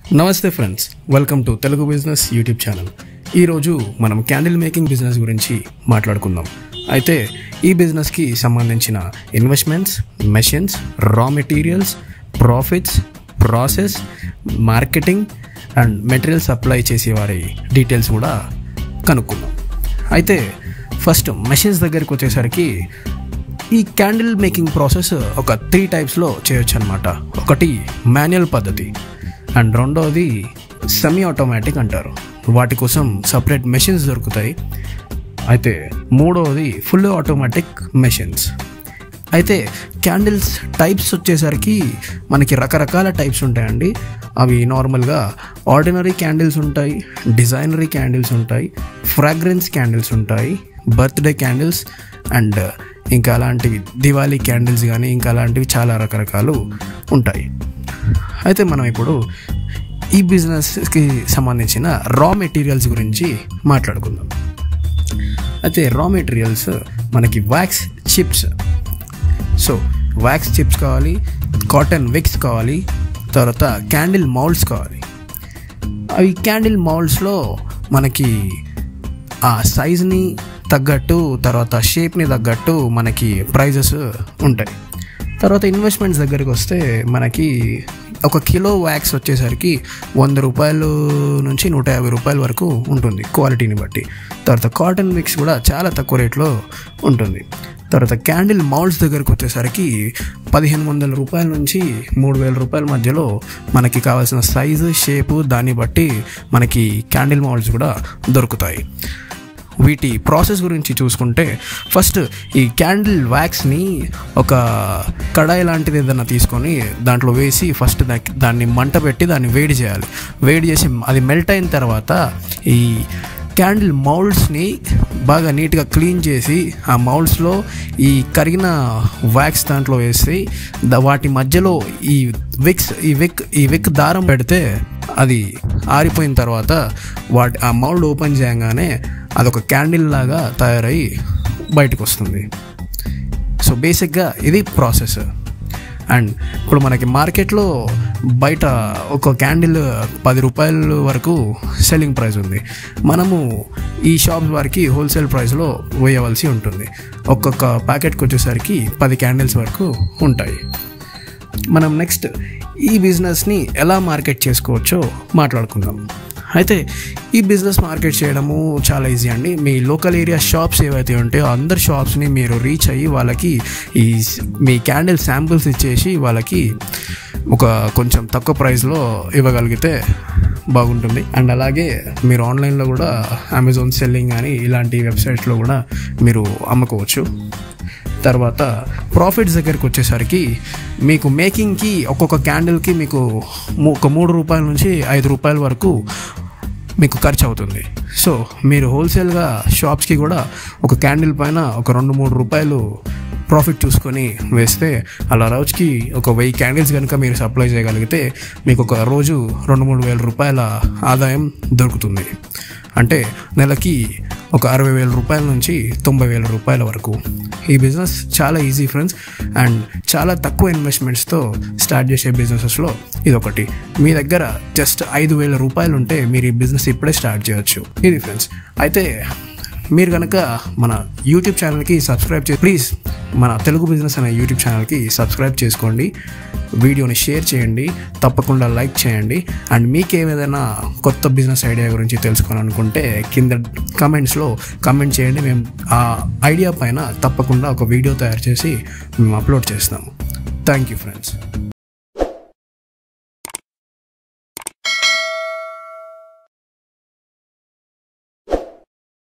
నమస్తే friends welcome to Telugu business YouTube channel ఈరోజు మనం క్యాండిల్ మేకింగ్ బిజినెస్ గురించి మాట్లాడుకుందాం అయితే ఈ బిజినెస్కి సంబంధించిన investments machines raw materials profits process marketing and material supply చేసే వారి డీటెయిల్స్ కూడా కనుక్కుందాం అయితే ఫస్ట్ మెషిన్స్ దగ్గరికి వచ్చేసరికి ఈ క్యాండిల్ మేకింగ్ ప్రాసెస్ ఒక త్రీ టైప్స్లో చేయొచ్చు అనమాట ఒకటి మాన్యువల్ పద్ధతి అండ్ రెండవది సెమీ ఆటోమేటిక్ అంటారు వాటి కోసం సపరేట్ మెషిన్స్ దొరుకుతాయి అయితే మూడవది ఫుల్ ఆటోమేటిక్ మెషిన్స్ అయితే క్యాండిల్స్ టైప్స్ వచ్చేసరికి మనకి రకరకాల టైప్స్ ఉంటాయండి అవి నార్మల్గా ఆర్డినరీ క్యాండిల్స్ ఉంటాయి డిజైనరీ క్యాండిల్స్ ఉంటాయి ఫ్రాగ్రెన్స్ క్యాండిల్స్ ఉంటాయి బర్త్డే క్యాండిల్స్ అండ్ ఇంకా అలాంటివి దివాళీ క్యాండిల్స్ కానీ ఇంకా అలాంటివి చాలా రకరకాలు ఉంటాయి అయితే మనం ఇప్పుడు ఈ బిజినెస్కి సంబంధించిన రా మెటీరియల్స్ గురించి మాట్లాడుకుందాం అయితే రా మెటీరియల్స్ మనకి wax chips so wax chips కావాలి కాటన్ విక్స్ కావాలి తర్వాత క్యాండిల్ మౌల్డ్స్ కావాలి అవి క్యాండిల్ మౌల్డ్స్లో మనకి ఆ సైజ్ని తగ్గట్టు తర్వాత షేప్ని తగ్గట్టు మనకి ప్రైజెస్ ఉంటాయి తర్వాత ఇన్వెస్ట్మెంట్స్ దగ్గరికి వస్తే మనకి ఒక కిలో వ్యాక్స్ వచ్చేసరికి వంద రూపాయలు నుంచి నూట యాభై రూపాయల వరకు ఉంటుంది క్వాలిటీని బట్టి తర్వాత కాటన్ మిక్స్ కూడా చాలా తక్కువ రేట్లో ఉంటుంది తర్వాత క్యాండిల్ మౌల్డ్స్ దగ్గరకు వచ్చేసరికి పదిహేను వందల రూపాయల నుంచి మూడు వేల రూపాయల మధ్యలో మనకి కావాల్సిన సైజు షేపు దాన్ని బట్టి మనకి క్యాండిల్ మౌల్డ్స్ కూడా దొరుకుతాయి వీటి ప్రాసెస్ గురించి చూసుకుంటే ఫస్ట్ ఈ క్యాండిల్ వ్యాక్స్ని ఒక కడాయి లాంటిది ఏదైనా తీసుకొని దాంట్లో వేసి ఫస్ట్ దా- దాన్ని మంట పెట్టి దాన్ని వేడి చేయాలి వేడి చేసి అది మెల్ట్ అయిన తర్వాత ఈ క్యాండిల్ మౌల్డ్స్ని బాగా నీట్గా క్లీన్ చేసి ఆ మౌల్డ్స్లో ఈ కరిగిన వ్యాక్స్ దాంట్లో వేసి ద- వాటి మధ్యలో ఈ విక్స్ ఈ విక్ ఈ విక్ దారం పెడితే అది ఆరిపోయిన తర్వాత వాటి ఆ మౌల్డ్ ఓపెన్ చేయగానే అదొక క్యాండిల్ లాగా తయారై బయటకు వస్తుంది సో బేసిక్గా ఇది ప్రాసెస్ అండ్ ఇప్పుడు మనకి మార్కెట్లో బయట ఒక క్యాండిల్ పది రూపాయల వరకు సెల్లింగ్ ప్రైస్ ఉంది మనము ఈ షాప్స్ వారికి హోల్సేల్ ప్రైస్లో వేయవలసి ఉంటుంది ఒక్కొక్క ప్యాకెట్కి వచ్చేసరికి పది క్యాండిల్స్ వరకు ఉంటాయి మనం నెక్స్ట్ ఈ బిజినెస్ని ఎలా మార్కెట్ చేసుకోవచ్చో మాట్లాడుకుందాం అయితే ఈ బిజినెస్ మార్కెట్ చేయడము చాలా ఈజీ అండి మీ లోకల్ ఏరియా షాప్స్ ఏవైతే ఉంటాయో అందరు షాప్స్ని మీరు రీచ్ అయ్యి వాళ్ళకి ఈ స్- మీ క్యాండిల్ శాంపిల్స్ ఇచ్చేసి వాళ్ళకి ఒక కొంచెం తక్కువ ప్రైస్లో ఇవ్వగలిగితే బాగుంటుంది అండ్ అలాగే మీరు ఆన్లైన్లో కూడా అమెజాన్ సెల్లింగ్ కానీ ఇలాంటి వెబ్సైట్స్లో కూడా మీరు అమ్ముకోవచ్చు తర్వాత ప్రాఫిట్స్ దగ్గరికి వచ్చేసరికి మీకు మేకింగ్కి ఒక్కొక్క క్యాండిల్కి మీకు ము- ఒక మూడు రూపాయల నుంచి ఐదు రూపాయల వరకు మీకు ఖర్చు అవుతుంది సో మీరు హోల్సేల్గా షాప్స్కి కూడా ఒక క్యాండిల్ పైన ఒక రెండు మూడు రూపాయలు ప్రాఫిట్ చూసుకొని వేస్తే అలా రోజుకి ఒక వెయ్యి క్యాండిల్స్ కనుక మీరు సప్లై చేయగలిగితే మీకు ఒక రోజు రెండు మూడు వేల రూపాయల ఆదాయం దొరుకుతుంది అంటే నెలకి ఒక అరవై వేల రూపాయల నుంచి తొంభై వేల రూపాయల వరకు ఈ బిజినెస్ చాలా ఈజీ ఫ్రెండ్స్ అండ్ చాలా తక్కువ ఇన్వెస్ట్మెంట్స్తో స్టార్ట్ చేసే బిజినెసెస్లో ఇది ఒకటి మీ దగ్గర జస్ట్ ఐదు వేల రూపాయలు ఉంటే మీరు ఈ బిజినెస్ ఇప్పుడే స్టార్ట్ చేయొచ్చు ఇది ఫ్రెండ్స్ అయితే మీరు కనుక మన యూట్యూబ్ ఛానల్కి సబ్స్క్రైబ్ చే ప్లీజ్ మన తెలుగు బిజినెస్ అనే యూట్యూబ్ ఛానల్కి సబ్స్క్రైబ్ చేసుకోండి వీడియోని షేర్ చేయండి తప్పకుండా లైక్ చేయండి అండ్ మీకు ఏదైనా కొత్త బిజినెస్ ఐడియా గురించి తెలుసుకోవాలనుకుంటే కింద కమెంట్స్లో కమెంట్ చేయండి మేము ఆ ఐడియా పైన తప్పకుండా ఒక వీడియో తయారు చేసి మేము అప్లోడ్ చేస్తాము థ్యాంక్ యూ ఫ్రెండ్స్